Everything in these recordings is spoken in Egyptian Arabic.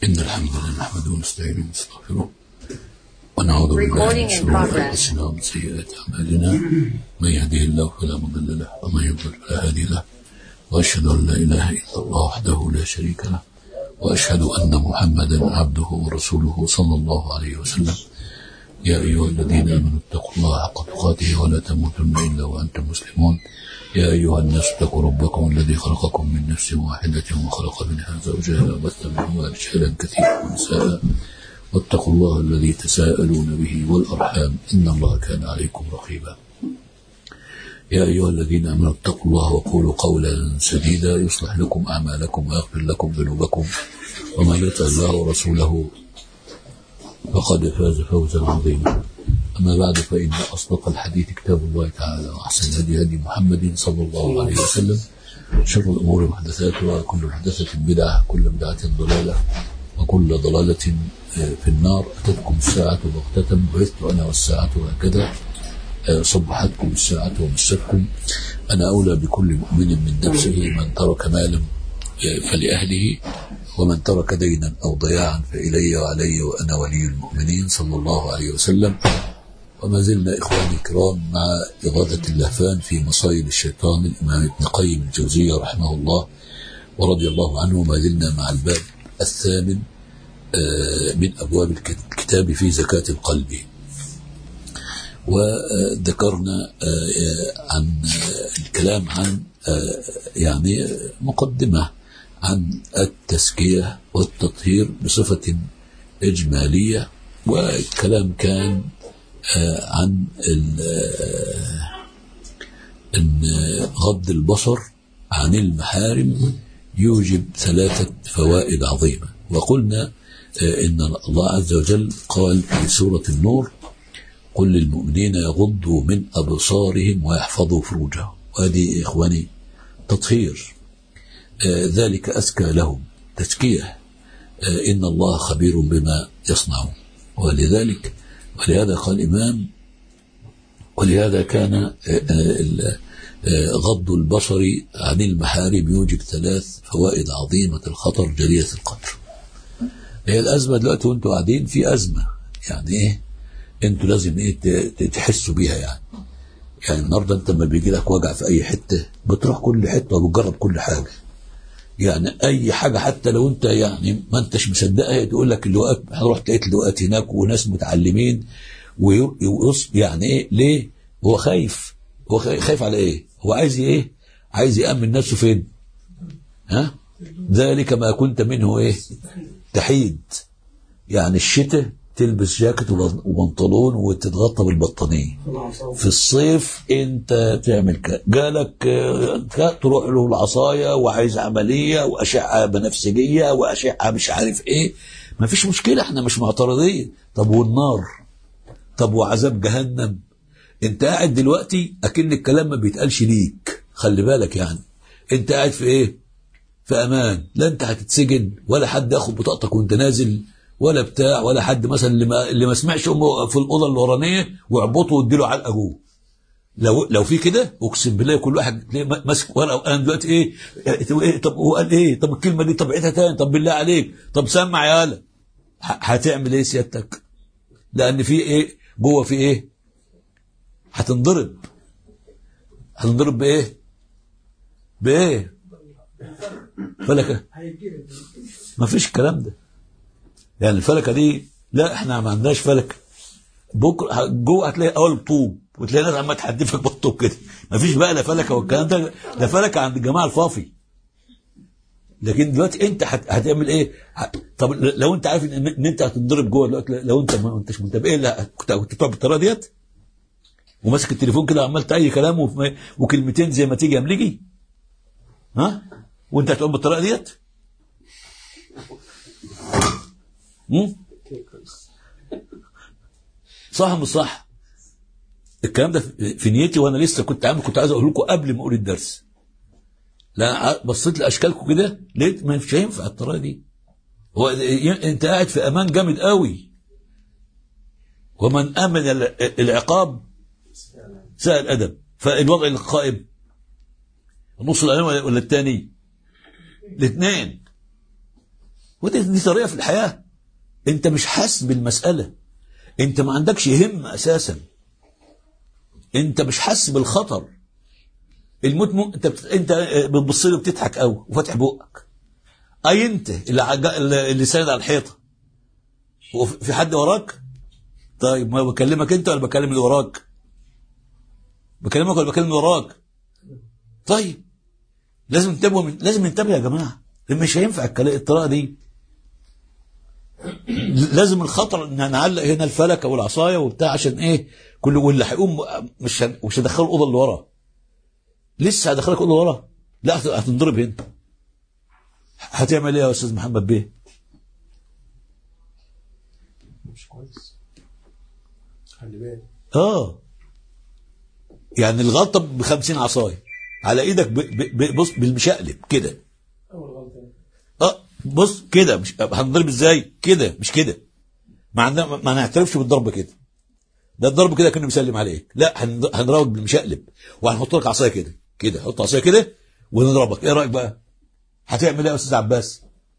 إن الحمد لله نحمده ونستعينه ونستغفره ونعوذ بالله من Recording in شرور progress. أنفسنا ومن سيئات أعمالنا من يهده الله فلا مضل له ومن يضلل فلا هادي له وأشهد أن لا إله إلا الله وحده لا شريك له وأشهد أن محمدا عبده ورسوله صلى الله عليه وسلم يا أيها الذين آمنوا اتقوا الله حق تقاته ولا تموتن إلا وأنتم مسلمون يا أيها الناس اتقوا ربكم الذي خلقكم من نفس واحدة وخلق منها زوجها وبث منهما رجالا كثيرا ونساء واتقوا الله الذي تساءلون به والأرحام إن الله كان عليكم رقيبا يا أيها الذين آمنوا اتقوا الله وقولوا قولا سديدا يصلح لكم أعمالكم ويغفر لكم ذنوبكم ومن يطع الله ورسوله فقد فاز فوزا عظيما أما بعد فإن أصدق الحديث كتاب الله تعالى وأحسن الهدي هدي محمد صلى الله عليه وسلم شر الأمور محدثاتها وكل محدثة بدعة كل بدعة ضلالة وكل ضلالة آه، في النار أتتكم الساعة بغتة بعثت أنا والساعة هكذا آه، صبحتكم الساعة ومستكم أنا أولى بكل مؤمن من نفسه من ترك مالا آه، فلأهله ومن ترك دينا أو ضياعا فإلي وعلي وأنا ولي المؤمنين صلى الله عليه وسلم وما زلنا إخواني الكرام مع إغاثة اللهفان في مصايد الشيطان الإمام ابن قيم الجوزية رحمه الله ورضي الله عنه ما زلنا مع الباب الثامن آه، من أبواب الك- الكتاب في زكاة القلب وذكرنا آه، عن آه، الكلام عن آه، يعني مقدمة عن التزكية والتطهير بصفة إجمالية والكلام كان آه، عن ال- آه، أن غض البصر عن المحارم يوجب ثلاثة فوائد عظيمة وقلنا آه، إن الله عز وجل قال في سورة النور قل للمؤمنين يغضوا من أبصارهم ويحفظوا فروجهم وهذه إخواني تطهير آه، ذلك أزكى لهم تزكية آه، إن الله خبير بما يصنعون ولذلك ولهذا قال الإمام ولهذا كان آه، آه، ال- آه، غض البصر عن المحارم يوجب ثلاث فوائد عظيمة الخطر جلية القدر هي الأزمة دلوقتي وانتوا قاعدين في أزمة يعني إيه انتوا لازم إيه ت- ت- تحسوا بيها يعني يعني النهارده انت لما بيجي لك وجع في اي حته بتروح كل حته وبتجرب كل حاجه يعني اي حاجه حتى لو انت يعني ما انتش مصدقها تقول لك اللواءات رحت لقيت لواءات هناك وناس متعلمين ويص يعني ايه ليه هو خايف هو خايف خايف على ايه هو عايز ايه عايز يامن نفسه فين ها ذلك ما كنت منه ايه تحيد يعني الشتاء تلبس جاكيت وبن- وبنطلون وتتغطى بالبطانيه في الصيف انت تعمل كده جالك آه، تروح له العصايه وعايز عمليه واشعه بنفسجيه واشعه مش عارف ايه ما فيش مشكله احنا مش معترضين طب والنار طب وعذاب جهنم انت قاعد دلوقتي اكن الكلام ما بيتقالش ليك خلي بالك يعني انت قاعد في ايه في امان لا انت هتتسجن ولا حد ياخد بطاقتك وانت نازل ولا بتاع ولا حد مثلا اللي ما, اللي ما سمعش امه في الاوضه الورانيه ويعبطه ويديله علقه جوه لو لو في كده اقسم بالله كل واحد تلاقيه ماسك ورقه وقلم دلوقتي ايه طب ايه طب هو قال ايه طب الكلمه دي طب عيدها تاني طب بالله عليك طب سمع يا هلا هتعمل ايه سيادتك لان في ايه جوه في ايه هتنضرب هتنضرب بايه بايه فلكه ما فيش الكلام ده يعني الفلكه دي لا احنا ما عندناش فلكه بكره جوه هتلاقي قوالب طوب وتلاقي ناس عماله تحدفك بالطوب كده ما فيش بقى لا فلكه والكلام ده ده فلكه عند الجماعه الفافي لكن دلوقتي انت هت- هتعمل ايه؟ ه- طب لو انت عارف ان ان انت هتنضرب جوه دلوقتي لو انت ما انتش منتبه ايه لا كنت كنت بتقعد بالطريقه ديت وماسك التليفون كده عمال اي كلام وف- وكلمتين زي ما تيجي املجي ها وانت هتقوم بالطريقه ديت مم؟ صح مش صح الكلام ده في في نيتي وانا لسه كنت عامل كنت عايز اقول لكم قبل ما اقول الدرس لا ع- بصيت لاشكالكم كده لقيت ما مش هينفع الطريقه دي هو ي- انت قاعد في امان جامد قوي ومن امن ال- العقاب ساء الادب فالوضع القائم النص الاولاني ولا- ولا الثاني الاثنين ودي دي طريقه في الحياه انت مش حاسس بالمساله انت ما عندكش همه اساسا انت مش حاسس بالخطر الموت م... انت بت... انت بتبص له بتضحك قوي وفاتح بقك اي انت اللي عج... اللي ساند على الحيطه وفي حد وراك طيب ما بكلمك انت ولا بكلم اللي وراك بكلمك ولا بكلم اللي وراك طيب لازم ننتبه من... لازم ننتبه يا جماعه مش هينفع الكلام الطريقه دي لازم الخطر ان نعلق هنا الفلكه والعصايه وبتاع عشان ايه كل واللي هيقوم مش هن... مش هدخله الاوضه اللي ورا لسه هدخلك الاوضه ورا لا هت- هتنضرب هنا هتعمل ايه يا استاذ محمد بيه مش كويس خلي بالك اه يعني الغلطه ب 50 عصايه على ايدك ب... ب... ب... بص بالمشقلب كده اول غلطه اه بص كده مش هنضرب ازاي كده مش كده ما عندنا ما نعترفش بالضرب كده ده الضرب كده كانه بيسلم عليك لا هن- هنضربك بالمشقلب وهنحط لك عصايه كده كده حط عصايه كده ونضربك ايه رايك بقى هتعمل ايه يا استاذ عباس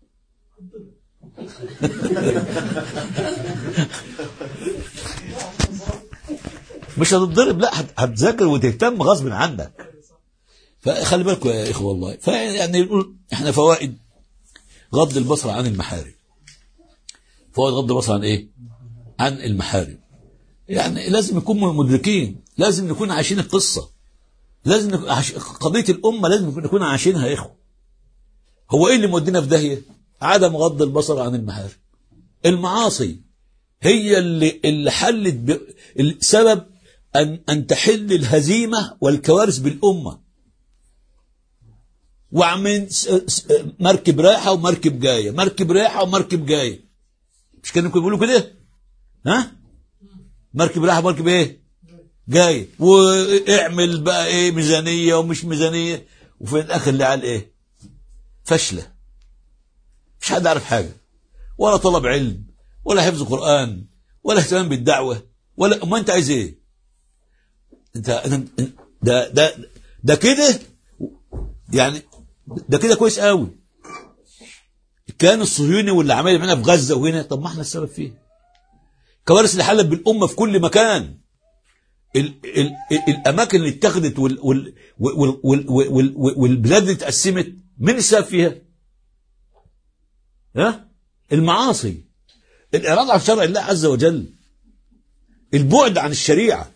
مش هتتضرب لا هت- هتذاكر وتهتم غصب عنك فخلي بالكم يا اخوه والله فيعني نقول احنا فوائد غض البصر عن المحارم فوائد غض البصر عن ايه عن المحارم يعني لازم نكون مدركين لازم نكون عايشين القصه لازم نكون عاش... قضيه الامه لازم نكون- نكون عايشينها يا اخوه هو ايه اللي مودينا في داهيه عدم غض البصر عن المحارم المعاصي هي اللي اللي حلت ب... السبب ان ان تحل الهزيمه والكوارث بالامه وعمل س- س- مركب رايحه ومركب جايه مركب رايحه ومركب جايه مش كانوا بيقولوا كده ها مركب رايحه ومركب ايه جاي واعمل بقى ايه ميزانيه ومش ميزانيه وفي الاخر اللي قال ايه فشله مش حد عارف حاجه ولا طلب علم ولا حفظ قران ولا اهتمام بالدعوه ولا ما انت عايز ايه انت أنت- ده ده ده كده يعني ده كده كويس قوي كان الصهيوني واللي عمال يعملها في غزه وهنا طب ما احنا السبب فيه كوارث اللي حلت بالامه في كل مكان ال ال ال الاماكن اللي اتخذت وال وال وال وال وال وال والبلاد اللي اتقسمت مين السبب فيها؟ ها؟ المعاصي الاعراض عن شرع الله عز وجل البعد عن الشريعه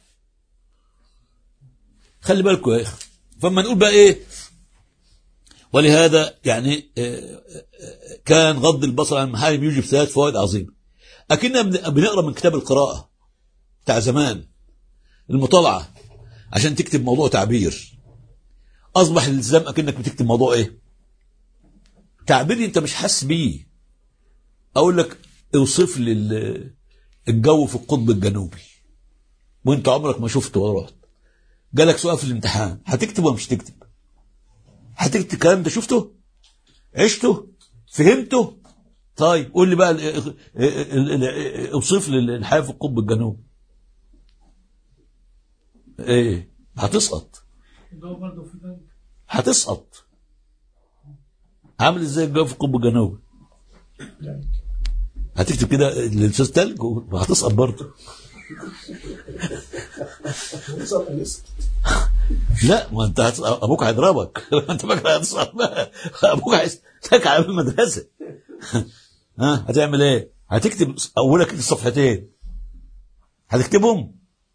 خلي بالكم يا اخي فما نقول بقى ايه ولهذا يعني آه، آه، كان غض البصر عن المحارم يوجب ثلاث فوائد عظيمه اكننا بن- بنقرا من كتاب القراءه بتاع زمان المطالعه عشان تكتب موضوع تعبير اصبح الالتزام اكنك بتكتب موضوع ايه تعبير انت مش حاسس بيه اقول لك اوصف لي ال- الجو في القطب الجنوبي وانت عمرك ما شفته ولا رحت جالك سؤال في الامتحان هتكتب ولا مش هتكتب هتكتب الكلام ده شفته عشته فهمته طيب قول لي بقى ال- ال- ال- ال- اوصف لي الحياه في القطب الجنوبي ايه هتسقط الجو برضه في ثلج هتسقط عامل ازاي الجو في القطب الجنوبي هتكتب كده الاستاذ تلج وهتسقط برضه لا ما انت هتس... ابوك هيضربك انت فاكر هتسقط بقى ابوك هيسلك على المدرسه ها هتعمل ايه؟ هتكتب اولك الصفحتين هتكتبهم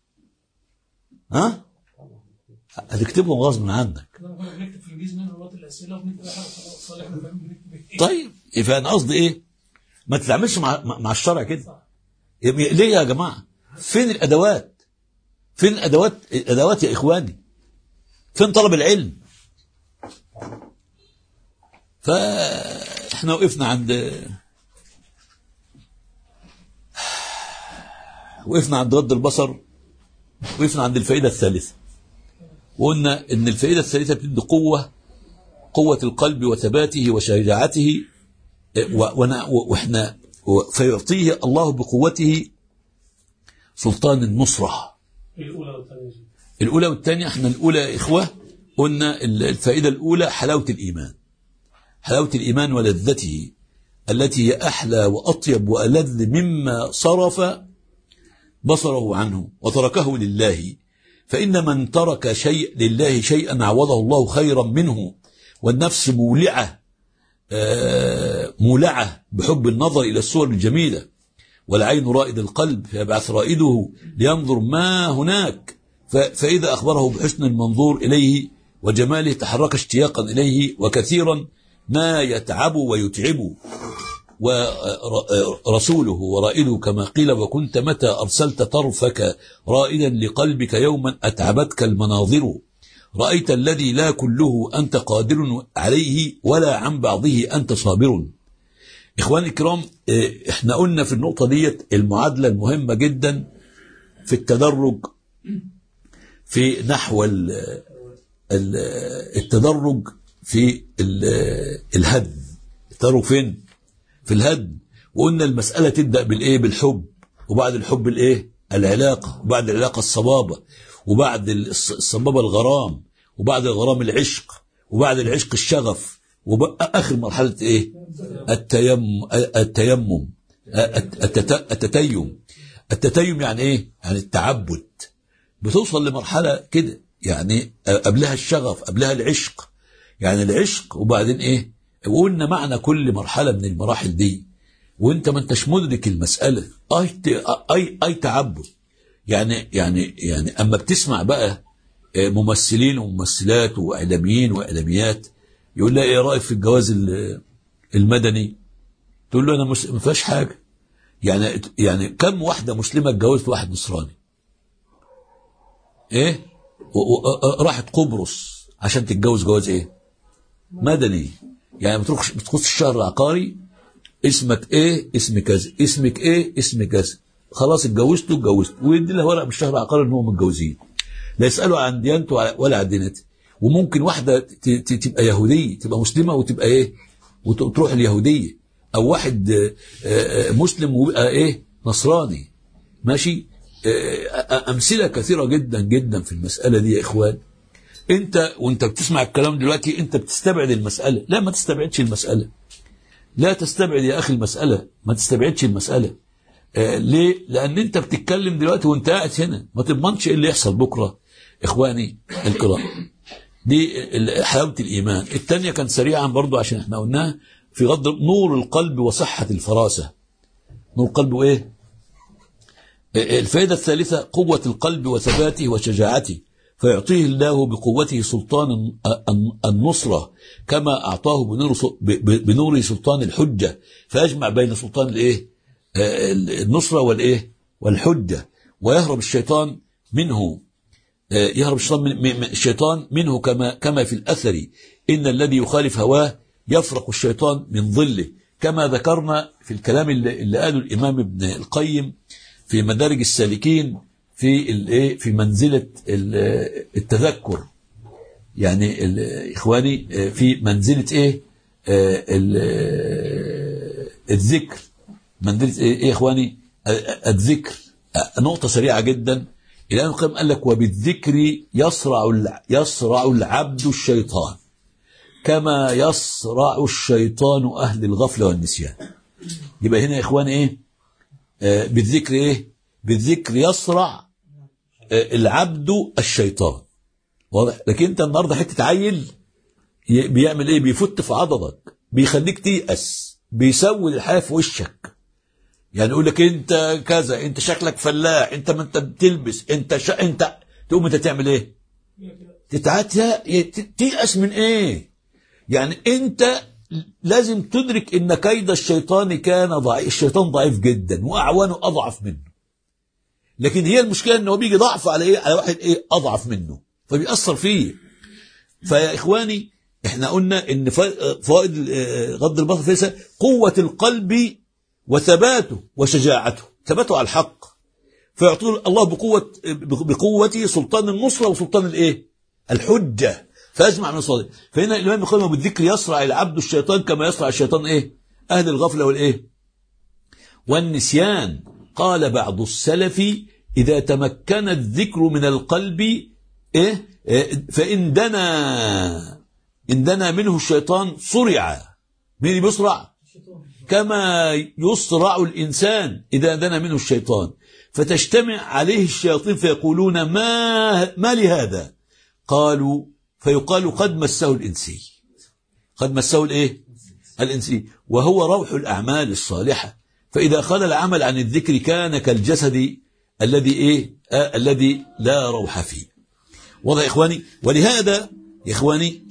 ها؟ هتكتبهم غصب عنك كنا بنكتب في الانجليزي نقرا وقت الاسئله وبنكتب احنا صالح احنا فاهمين بنكتب ايه طيب فانا قصدي ايه؟ ما تتعاملش مع مع مع الشرع كده ليه يا جماعه؟ فين الادوات؟ فين الادوات الادوات يا اخواني؟ فين طلب العلم؟ فاحنا وقفنا عند وقفنا عند رد البصر وقفنا عند الفائده الثالثه وقلنا ان الفائده الثالثه بتدي قوه قوه القلب وثباته وشجاعته و- ون- واحنا و- فيعطيه الله بقوته سلطان النصره الاولى والثانيه الأولى والثانية احنا الأولى يا إخوة قلنا ال- الفائدة الأولى حلاوة الإيمان حلاوة الإيمان ولذته التي هي أحلى وأطيب وألذ مما صرف بصره عنه وتركه لله فإن من ترك شيء لله شيئا عوضه الله خيرا منه والنفس مولعة آه، مولعة بحب النظر إلى الصور الجميلة والعين رائد القلب فيبعث رائده لينظر ما هناك ف- فإذا أخبره بحسن المنظور إليه وجماله تحرك اشتياقا إليه وكثيرا ما يتعب ويتعب ورسوله ورائده كما قيل وكنت متى أرسلت طرفك رائدا لقلبك يوما أتعبتك المناظر رأيت الذي لا كله أنت قادر عليه ولا عن بعضه أنت صابر إخواني الكرام إيه، احنا قلنا في النقطة ديت المعادلة المهمة جدا في التدرج في نحو ال- ال- التدرج في ال- الهدم التدرج فين في الهدم وقلنا المسألة تبدأ بالإيه بالحب وبعد الحب الإيه العلاقة وبعد العلاقة الصبابة وبعد الص- الصبابة الغرام وبعد الغرام العشق وبعد العشق الشغف وآخر مرحلة إيه التيم التيمم التت- التتيم التتيم يعني إيه يعني التعبد بتوصل لمرحلة كده يعني قبلها الشغف قبلها العشق يعني العشق وبعدين ايه وقلنا معنى كل مرحلة من المراحل دي وانت ما انتش مدرك المسألة اي ت- اي اي تعبد يعني يعني يعني اما بتسمع بقى آه، ممثلين وممثلات واعلاميين واعلاميات يقول لها ايه رايك في الجواز ال- المدني تقول له انا مس- ما فيهاش حاجه يعني يعني كم واحده مسلمه اتجوزت واحد نصراني ايه و- و- راحت قبرص عشان تتجوز جواز ايه مدني يعني بتروح بتخش الشهر العقاري اسمك ايه اسم كذا اسمك ايه اسم كذا خلاص اتجوزته اتجوزت ويدي لها ورق من الشهر العقاري ان هم متجوزين لا يسالوا عن ديانته ولا عن دينته وممكن واحده ت- ت- تبقى يهوديه تبقى مسلمه وتبقى ايه وت- وتروح اليهوديه او واحد آه، آه، مسلم ويبقى ايه نصراني ماشي آه، امثله كثيره جدا جدا في المساله دي يا اخوان انت وانت بتسمع الكلام دلوقتي انت بتستبعد المساله لا ما تستبعدش المساله لا تستبعد يا اخي المساله ما تستبعدش المساله آه ليه لان انت بتتكلم دلوقتي وانت قاعد هنا ما تضمنش ايه اللي يحصل بكره اخواني الكرام دي ال- حلاوه الايمان الثانيه كان سريعا برضو عشان احنا قلناها في غض نور القلب وصحه الفراسه نور القلب وايه الفائدة الثالثة قوة القلب وثباته وشجاعته فيعطيه الله بقوته سلطان النصرة كما أعطاه بنور بنور سلطان الحجة فيجمع بين سلطان الإيه آه، النصرة والإيه والحجة ويهرب الشيطان منه آه، يهرب الشيطان من من- من- الشيطان منه كما كما في الأثر إن الذي يخالف هواه يفرق الشيطان من ظله كما ذكرنا في الكلام اللي, اللي قاله الإمام ابن القيم في مدارج السالكين في الايه في منزلة ال- التذكر يعني ال- إخواني آه، في منزلة إيه آه، ال- آه، الذكر منزلة إيه إيه يا إخواني آه، آه، الذكر آه، نقطة سريعة جدا الآن القيم قال لك وبالذكر يصرع الع- يصرع العبد الشيطان كما يصرع الشيطان أهل الغفلة والنسيان يبقى هنا يا إخواني إيه آه، بالذكر إيه بالذكر يصرع آه، العبد الشيطان واضح لكن انت النهارده حته عيل ي- بيعمل ايه بيفت في عضلك بيخليك تيأس بيسود الحياه في وشك يعني يقول لك انت كذا انت شكلك فلاح انت ما انت بتلبس انت ش... انت تقوم انت تعمل ايه تتعاتى تيأس من ايه يعني انت لازم تدرك ان كيد الشيطان كان ضعيف الشيطان ضعيف جدا واعوانه اضعف منه لكن هي المشكله ان هو بيجي ضعف على ايه على واحد ايه اضعف منه فبيأثر فيه فيا اخواني احنا قلنا ان فا- فوائد آه، غض البصر فيها قوه القلب وثباته وشجاعته ثباته على الحق فيعطيه الله بقوه بقوته سلطان النصره وسلطان الايه الحجه فيجمع من الصادق فهنا الامام يقول بالذكر يصرع العبد الشيطان كما يصرع الشيطان ايه اهل الغفله والايه والنسيان قال بعض السلف إذا تمكن الذكر من القلب إيه إيه؟ فإن دنا إن دنا منه الشيطان صرع مين اللي بيصرع كما يصرع الإنسان إذا دنا منه الشيطان فتجتمع عليه الشياطين فيقولون ما, ما لهذا قالوا فيقال قد مسه الإنسي قد مسه الإيه الإنسي وهو روح الأعمال الصالحة فإذا خل العمل عن الذكر كان كالجسد الذي إيه آه الذي لا روح فيه واضح يا إخواني ولهذا يا إخواني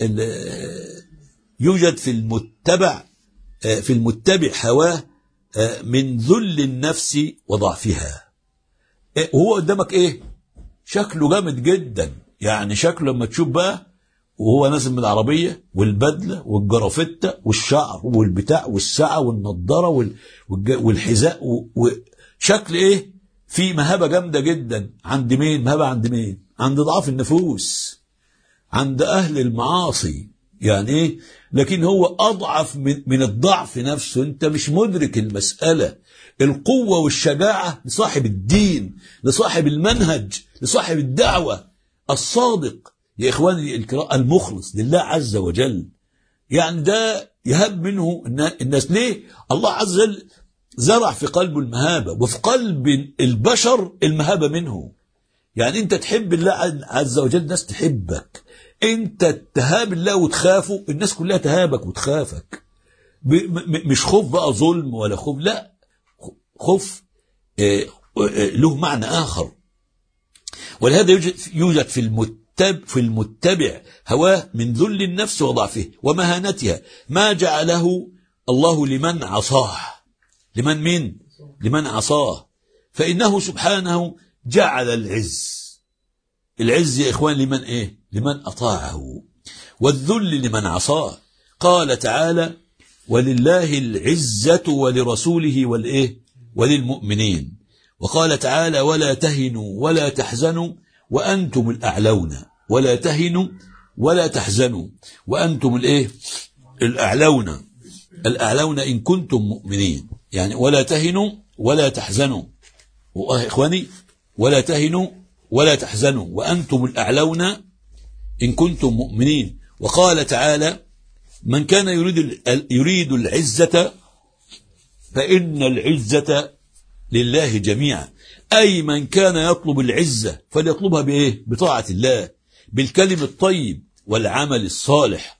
يوجد في المتبع في المتبع هواه من ذل النفس وضعفها وهو قدامك ايه شكله جامد جدا يعني شكله لما تشوف بقى وهو نازل من العربية والبدلة والجرافتة والشعر والبتاع والساعة والنضارة والحذاء وشكل ايه في مهابة جامدة جدا عند مين مهابة عند مين عند ضعاف النفوس عند أهل المعاصي يعني ايه لكن هو أضعف من, من الضعف نفسه أنت مش مدرك المسألة القوة والشجاعة لصاحب الدين لصاحب المنهج لصاحب الدعوة الصادق يا إخواني الكرام المخلص لله عز وجل يعني ده يهب منه الناس ليه الله عز وجل زرع في قلبه المهابة وفي قلب البشر المهابة منه يعني انت تحب الله عز وجل الناس تحبك انت تهاب الله وتخافه الناس كلها تهابك وتخافك مش خوف بقى ظلم ولا خوف لا خوف له معنى آخر ولهذا يوجد, يوجد في المتب في المتبع هواه من ذل النفس وضعفه ومهانتها ما جعله الله لمن عصاه لمن من لمن عصاه فإنه سبحانه جعل العز العز يا إخوان لمن إيه لمن أطاعه والذل لمن عصاه قال تعالى ولله العزة ولرسوله والإيه وللمؤمنين وقال تعالى ولا تهنوا ولا تحزنوا وأنتم الأعلون ولا تهنوا ولا تحزنوا وأنتم الإيه الأعلون الأعلون إن كنتم مؤمنين يعني ولا تهنوا ولا تحزنوا إخواني ولا تهنوا ولا تحزنوا وأنتم الأعلون إن كنتم مؤمنين وقال تعالى من كان يريد يريد العزة فإن العزة لله جميعا أي من كان يطلب العزة فليطلبها بإيه بطاعة الله بالكلم الطيب والعمل الصالح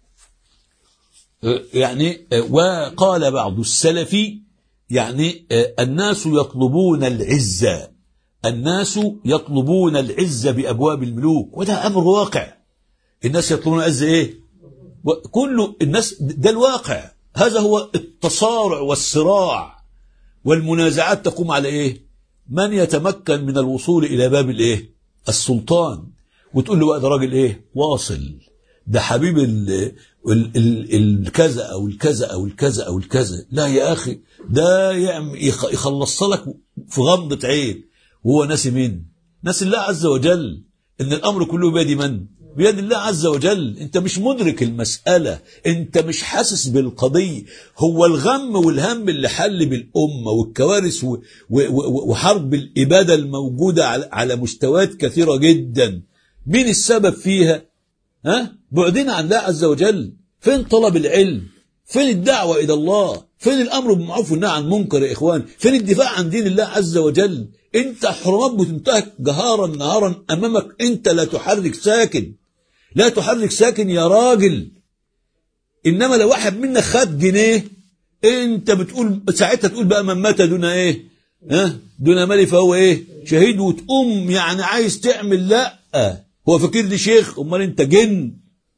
يعني وقال بعض السلف يعني الناس يطلبون العزة الناس يطلبون العزة بأبواب الملوك وده أمر واقع الناس يطلبون العزة إيه كل الناس ده الواقع هذا هو التصارع والصراع والمنازعات تقوم على إيه من يتمكن من الوصول إلى باب الإيه السلطان وتقول له بقى ده راجل إيه واصل ده حبيب ال ال ال الكذا أو الكذا أو الكذا أو الكذا لا يا أخي ده يخلص لك في غمضة عين وهو ناسي مين ناسي الله عز وجل ان الامر كله بيد من بيد الله عز وجل انت مش مدرك المسألة انت مش حاسس بالقضية هو الغم والهم اللي حل بالأمة والكوارث وحرب الإبادة الموجودة على مستويات كثيرة جدا مين السبب فيها ها بعدين عن الله عز وجل فين طلب العلم فين الدعوة إلى الله فين الأمر بالمعروف والنهي عن المنكر يا إخوان فين الدفاع عن دين الله عز وجل انت حرمات بتنتهك جهارا نهارا امامك انت لا تحرك ساكن لا تحرك ساكن يا راجل انما لو واحد منك خد جنيه انت بتقول ساعتها تقول بقى من مات دون ايه ها دون مالي فهو ايه شهيد وتقوم يعني عايز تعمل لا هو فاكر لي شيخ امال انت جن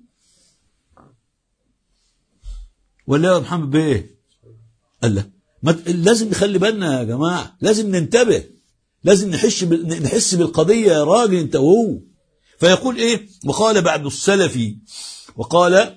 ولا يا محمد بيه قال لا لازم نخلي بالنا يا جماعه لازم ننتبه لازم نحس نحس بالقضية يا راجل انت وهو فيقول ايه وقال بعد السلف وقال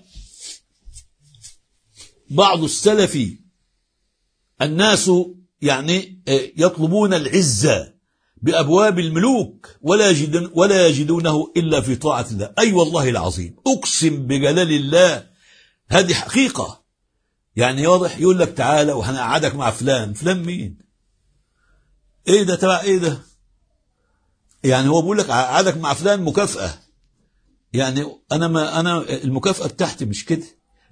بعض السلف الناس يعني يطلبون العزة بأبواب الملوك ولا يجدون ولا يجدونه إلا في طاعة الله أي أيوة والله العظيم أقسم بجلال الله هذه حقيقة يعني واضح يقول لك تعالى وهنقعدك مع فلان فلان مين ايه ده تبع ايه ده يعني هو بيقول لك قعدك مع فلان مكافأة يعني انا ما انا المكافأة بتاعتي مش كده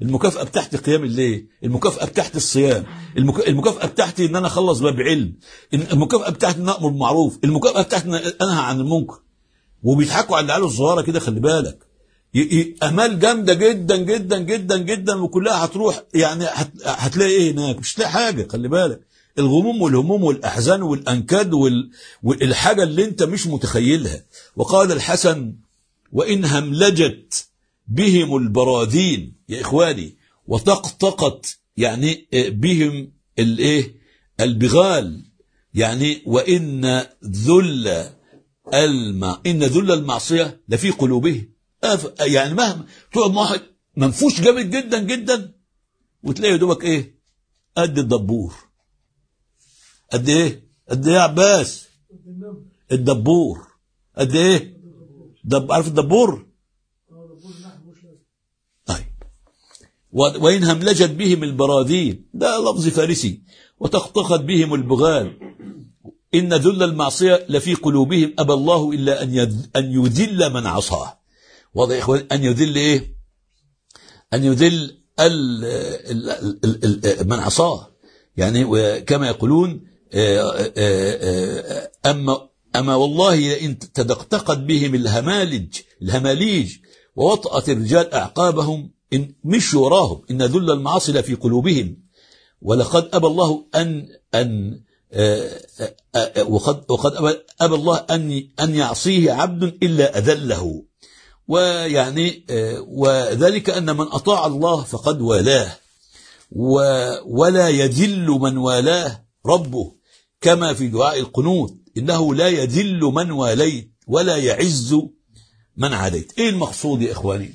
المكافأة بتاعتي قيام الليل المكافأة بتاعتي الصيام المك- المكافأة بتاعتي ان انا اخلص باب علم المكافأة بتاعتي ان امر بالمعروف المكافأة بتاعتي ان انهى عن المنكر وبيضحكوا على العيال الصغيره كده خلي بالك ي- ي- امال جامده جدا جدا جدا جدا وكلها هتروح يعني هت- هتلاقي ايه هناك مش هتلاقي حاجه خلي بالك الغموم والهموم والاحزان والانكاد وال... والحاجه اللي انت مش متخيلها وقال الحسن وان هملجت بهم البراذين يا اخواني وطقطقت يعني بهم الايه البغال يعني وان ذل الم... ان ذل المعصيه لفي قلوبهم أف... يعني مهما تقعد مع واحد منفوش جامد جدا جدا وتلاقي دوبك ايه قد الدبور قد ايه قد ايه يا عباس النمل الدبور قد ايه دب... عارف الدبور اه دبور نحن مش لازم طيب و- وإن هملجت بهم البراذين ده لفظ فارسي وتخطخت بهم البغال إن ذل المعصية لفي قلوبهم أبى الله إلا أن يذ- أن يذل من عصاه واضح يا إخوان أن يذل إيه أن يذل ال ال ال ال من عصاه يعني وكما يقولون آه، آه، آه، أما أما والله لئن تدقدقت بهم الهمالج الهماليج ووطأت الرجال أعقابهم إن مشوا وراهم إن ذل المعاصي لفي قلوبهم ولقد أبى الله أن أن آه، آه، آه، وقد وقد أبى, أبى الله أن أن يعصيه عبد إلا أذله ويعني آه، وذلك أن من أطاع الله فقد والاه و- ولا يذل من والاه ربه كما في دعاء القنوت إنه لا يذل من واليت ولا يعز من عاديت إيه المقصود يا إخواني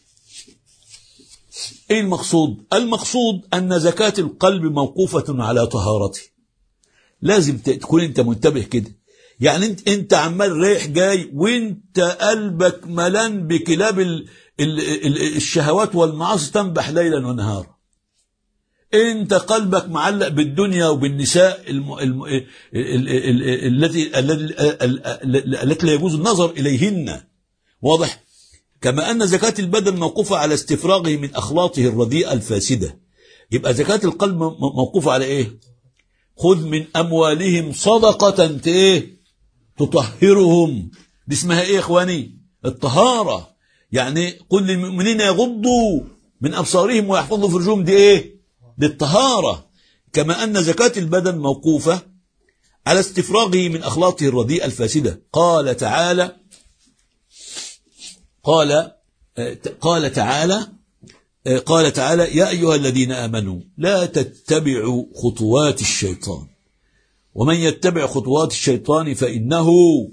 إيه المقصود المقصود أن زكاة القلب موقوفة على طهارته لازم ت- تكون أنت منتبه كده يعني انت انت عمال رايح جاي وانت قلبك ملان بكلاب ال ال ال الشهوات والمعاصي تنبح ليلا ونهارا انت قلبك معلق بالدنيا وبالنساء الم... الم... ال... ال... ال... التي الذي- ال- ال- التي لا يجوز النظر اليهن واضح كما ان زكاه البدن موقوفه على استفراغه من اخلاطه الرديئه الفاسده يبقى زكاه القلب م- موقوفه على ايه خذ من اموالهم صدقه ت- ايه تطهرهم دي اسمها ايه يا اخواني الطهاره يعني قل للمؤمنين يغضوا من ابصارهم ويحفظوا فرجهم دي ايه دي الطهاره كما ان زكاه البدن موقوفه على استفراغه من اخلاطه الرديئه الفاسده قال تعالى قال آه، قال تعالى آه، قال تعالى يا ايها الذين امنوا لا تتبعوا خطوات الشيطان ومن يتبع خطوات الشيطان فإنه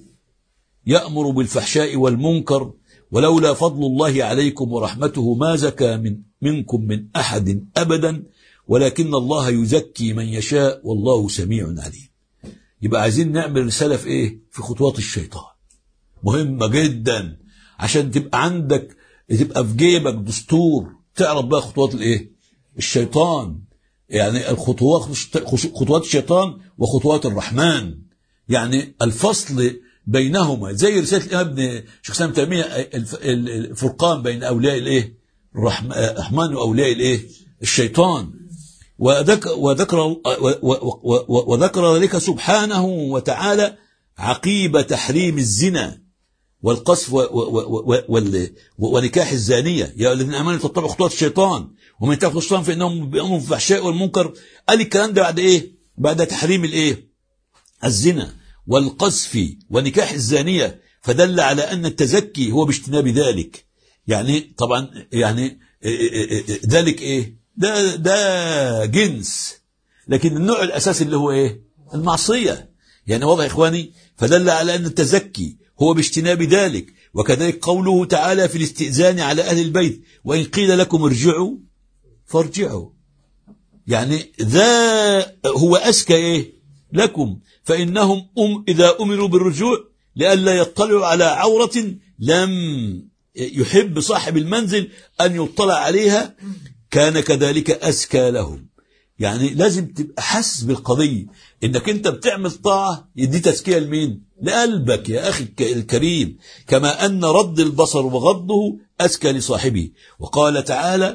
يأمر بالفحشاء والمنكر ولولا فضل الله عليكم ورحمته ما زكى من منكم من أحد أبدا ولكن الله يزكي من يشاء والله سميع عليم يبقى عايزين نعمل رسالة في إيه في خطوات الشيطان مهمة جدا عشان تبقى عندك تبقى في جيبك دستور تعرف بقى خطوات الايه الشيطان يعني الخطوات خطوات الشيطان وخطوات الرحمن يعني الفصل بينهما زي رسالة الإمام ابن شيخ سلام تيمية الف- ال- الفرقان بين أولياء الإيه الرحم- الرحمن وأولياء الإيه الشيطان وذكر وذكر و- و- و- وذكر ذلك سبحانه وتعالى عقيب تحريم الزنا والقذف و- و- و- وال- ونكاح الزانية يا الذين آمنوا تتبعوا خطوات الشيطان ومن يتبع خطوات الشيطان فإنهم بيأمروا بالفحشاء والمنكر قال الكلام ده بعد إيه؟ بعد تحريم الإيه؟ الزنا والقذف ونكاح الزانية فدل على أن التزكي هو باجتناب ذلك يعني طبعا يعني ذلك إيه؟ ده ده جنس لكن النوع الأساسي اللي هو إيه؟ المعصية يعني واضح يا إخواني فدل على أن التزكي هو باجتناب ذلك وكذلك قوله تعالى في الاستئذان على أهل البيت وإن قيل لكم ارجعوا فارجعوا يعني ذا هو أزكى إيه لكم فإنهم أم إذا أمروا بالرجوع لئلا يطلعوا على عورة لم يحب صاحب المنزل أن يطلع عليها كان كذلك أزكى لهم يعني لازم تبقى حاسس بالقضية انك انت بتعمل طاعة دي تزكية لمين لقلبك يا اخي الك- الكريم كما ان رد البصر وغضه ازكى لصاحبه وقال تعالى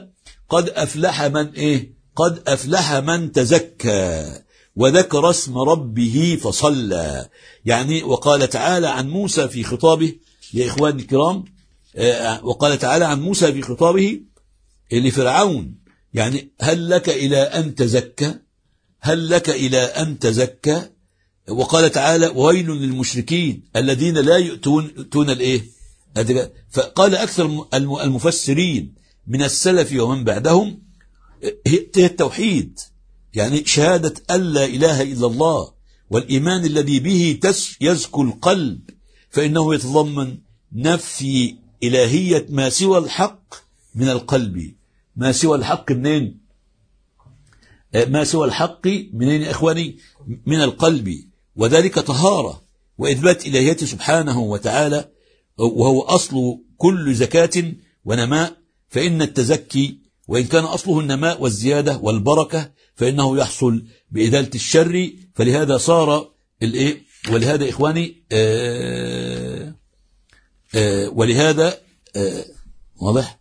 قد أفلح من إيه قد أفلح من تزكى وذكر اسم ربه فصلى يعني وقال تعالى عن موسى في خطابه يا إخواني الكرام آه، وقال تعالى عن موسى في خطابه لفرعون يعني هل لك إلى أن تزكى هل لك إلى أن تزكى وقال تعالى ويل للمشركين الذين لا يؤتون يؤتون الايه فقال اكثر المفسرين من السلف ومن بعدهم هي التوحيد يعني شهادة أن لا إله إلا الله والإيمان الذي به يزكو القلب فإنه يتضمن نفي إلهية ما سوى الحق من القلب ما سوى الحق منين ما سوى الحق منين يا إخواني من القلب وذلك طهارة وإثبات إلهيته سبحانه وتعالى وهو أصل كل زكاة ونماء فإن التزكي وإن كان أصله النماء والزيادة والبركة فإنه يحصل بإزالة الشر فلهذا صار الإيه ولهذا إخواني آآ آآ ولهذا آآ واضح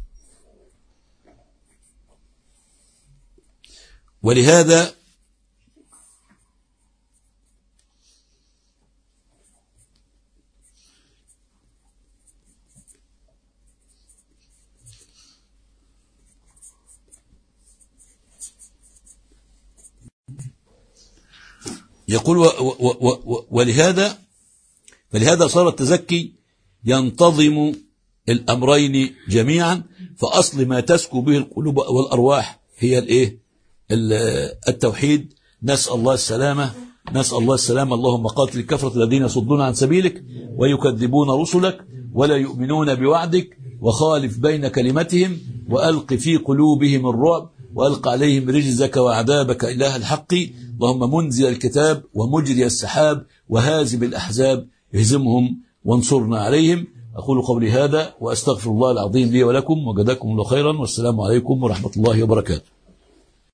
ولهذا يقول و و و ولهذا فلهذا صار التزكي ينتظم الأمرين جميعا فأصل ما تسكو به القلوب والأرواح هي الايه التوحيد نسأل الله السلامة نسأل الله السلامة اللهم قاتل الكفرة الذين يصدون عن سبيلك ويكذبون رسلك ولا يؤمنون بوعدك وخالف بين كلمتهم وألق في قلوبهم الرعب وألق عليهم رجزك وعذابك إله الحق اللهم منزل الكتاب ومجري السحاب وهازم الأحزاب اهزمهم وانصرنا عليهم أقول قولي هذا وأستغفر الله العظيم لي ولكم وجزاكم الله خيرا والسلام عليكم ورحمة الله وبركاته